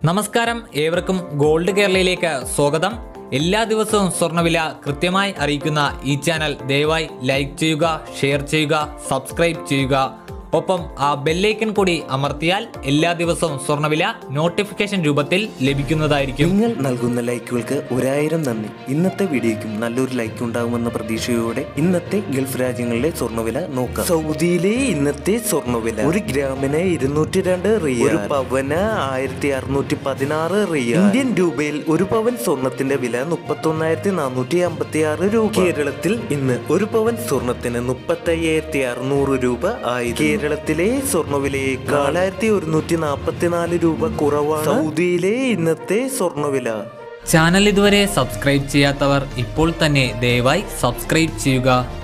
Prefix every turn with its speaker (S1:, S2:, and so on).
S1: നമസ്കാരം ഏവർക്കും ഗോൾഡ് കേരളയിലേക്ക് സ്വാഗതം എല്ലാ ദിവസവും സ്വർണ്ണവില കൃത്യമായി അറിയിക്കുന്ന ഈ ചാനൽ ദയവായി ലൈക്ക് ചെയ്യുക ഷെയർ ചെയ്യുക സബ്സ്ക്രൈബ് ചെയ്യുക ഒപ്പം ആ ബെല്ലൈക്കൻ കൂടി അമർത്തിയാൽ എല്ലാ ദിവസവും സ്വർണ്ണവില നോട്ടിഫിക്കേഷൻ രൂപത്തിൽ ലഭിക്കുന്നതായിരിക്കും
S2: നിങ്ങൾ നൽകുന്ന ലൈക്കുകൾക്ക് ഒരായിരം നന്ദി ഇന്നത്തെ വീഡിയോയ്ക്കും നല്ലൊരു ലൈക്ക് ഉണ്ടാകുമെന്ന പ്രതീക്ഷയോടെ ഇന്നത്തെ ഗൾഫ് രാജ്യങ്ങളിലെ സ്വർണ്ണവില നോക്കാം സൗദിയിലെ ഇന്നത്തെ സ്വർണ്ണവില ഒരു ഗ്രാമിന് ഇരുന്നൂറ്റി രണ്ട് റിയ ഒരു പവന് ആയിരത്തി അറുന്നൂറ്റി പതിനാറ് റിയ ഇന്ത്യൻ രൂപയിൽ ഒരു പവൻ സ്വർണത്തിന്റെ വില മുപ്പത്തി ഒന്നായിരത്തി നാനൂറ്റി അമ്പത്തി ആറ് രൂപ കേരളത്തിൽ ഇന്ന് ഒരു പവൻ സ്വർണത്തിന് മുപ്പത്തി അയ്യായിരത്തി അറുന്നൂറ് രൂപ ആയി കേരളത്തിലെ സ്വർണ്ണവിലയേക്കാൾ നാലായിരത്തി ഒരുന്നൂറ്റി നാൽപ്പത്തിനാല് രൂപ കുറവാണ് സൗദിയിലെ ഇന്നത്തെ സ്വർണ്ണവില
S1: ചാനൽ ഇതുവരെ സബ്സ്ക്രൈബ് ചെയ്യാത്തവർ ഇപ്പോൾ തന്നെ ദയവായി സബ്സ്ക്രൈബ് ചെയ്യുക